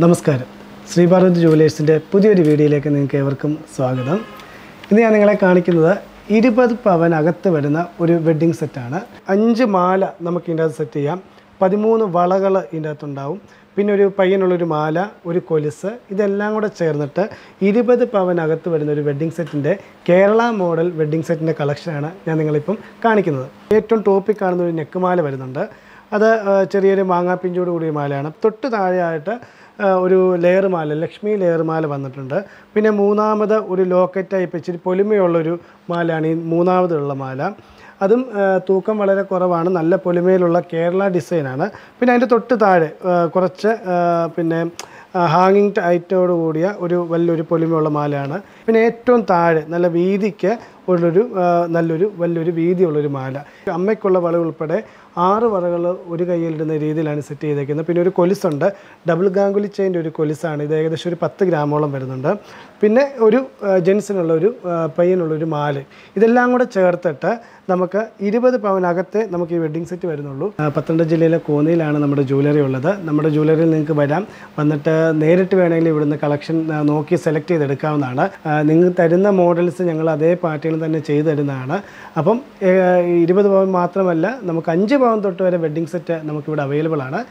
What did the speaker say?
നമസ്കാരം ശ്രീഭാരത് ജുവലേഴ്സിൻ്റെ പുതിയൊരു വീഡിയോയിലേക്ക് നിങ്ങൾക്ക് ഏവർക്കും സ്വാഗതം ഇന്ന് ഞാൻ നിങ്ങളെ കാണിക്കുന്നത് ഇരുപത് പവൻ അകത്ത് വരുന്ന ഒരു വെഡ്ഡിംഗ് സെറ്റാണ് അഞ്ച് മാല നമുക്ക് ഇതിൻ്റെ അകത്ത് സെറ്റ് ചെയ്യാം പതിമൂന്ന് വളകൾ ഇതിൻ്റെ അകത്തുണ്ടാവും പിന്നെ ഒരു പയ്യനുള്ളൊരു മാല ഒരു കൊലുസ് ഇതെല്ലാം കൂടെ ചേർന്നിട്ട് ഇരുപത് പവൻ അകത്ത് വരുന്ന ഒരു വെഡ്ഡിംഗ് സെറ്റിൻ്റെ കേരള മോഡൽ വെഡ്ഡിംഗ് സെറ്റിൻ്റെ കളക്ഷനാണ് ഞാൻ നിങ്ങളിപ്പം കാണിക്കുന്നത് ഏറ്റവും ടോപ്പിൽ കാണുന്ന ഒരു നെക്കുമാല വരുന്നുണ്ട് അത് ആ, ചെറിയൊരു മാങ്ങാപ്പിഞ്ചോട് കൂടിയ മാലയാണ് തൊട്ട് താഴെയായിട്ട് ആ, ഒരു ലെയർ മാല ലക്ഷ്മി ലെയർ മാല വന്നിട്ടുണ്ട് പിന്നെ മൂന്നാമത് ഒരു ലോക്കറ്റ് ടൈപ്പ് ഇച്ചിരി പൊലിമയുള്ളൊരു മാലയാണ് ഈ മൂന്നാമതുള്ള മാല അതും ആ, തൂക്കം വളരെ കുറവാണ് നല്ല പൊലിമയിലുള്ള കേരള ഡിസൈനാണ് പിന്നെ അതിൻ്റെ തൊട്ട് താഴെ ആ, കുറച്ച് ആ, പിന്നെ ഹാങ്ങിങ് ടൈറ്റോട് കൂടിയ ഒരു വലിയൊരു പൊലിമയുള്ള മാലയാണ് പിന്നെ ഏറ്റവും താഴെ നല്ല വീതിക്ക് ഉള്ളൊരു ആ, നല്ലൊരു വലിയൊരു വീതിയുള്ളൊരു മാല അമ്മയ്ക്കുള്ള വള ഉൾപ്പെടെ ആറ് വളകൾ ഒരു കയ്യിലിടുന്ന രീതിയിലാണ് സെറ്റ് ചെയ്തേക്കുന്നത് പിന്നെ ഒരു കൊലുസുണ്ട് ഡബിൾ ഗാംഗുലി ചെയിൻ്റെ ഒരു കൊലുസാണ് ഇത് ഏകദേശം ഒരു പത്ത് ഗ്രാമോളം വരുന്നുണ്ട് പിന്നെ ഒരു ആ, ജെൻസിനുള്ള ഒരു ആ, പയ്യനുള്ള ഒരു മാല് ഇതെല്ലാം കൂടെ ചേർത്തിട്ട് നമുക്ക് ഇരുപത് പവനകത്തെ നമുക്ക് ഈ വെഡ്ഡിംഗ് സെറ്റ് വരുന്നുള്ളൂ ആ, പത്തനംതിട്ട ജില്ലയിലെ കോന്നിയിലാണ് നമ്മുടെ ജ്വല്ലറി ഉള്ളത് നമ്മുടെ ജ്വല്ലറിയിൽ നിങ്ങൾക്ക് വരാം വന്നിട്ട് നേരിട്ട് വേണമെങ്കിൽ ഇവിടുന്ന് കളക്ഷൻ ആ, നോക്കി സെലക്ട് ചെയ്തെടുക്കാവുന്നതാണ് ആ, നിങ്ങൾ തരുന്ന മോഡൽസ് ഞങ്ങൾ അതേ പാറ്റേൺ തന്നെ ചെയ്തു തരുന്നതാണ് അപ്പം ഏ, ഇരുപത് പവൻ മാത്രമല്ല നമുക്ക് അഞ്ച് പവൻ തൊട്ട് വരെ വെഡ്ഡിംഗ് സെറ്റ് നമുക്കിവിടെ അവൈലബിൾ ആണ്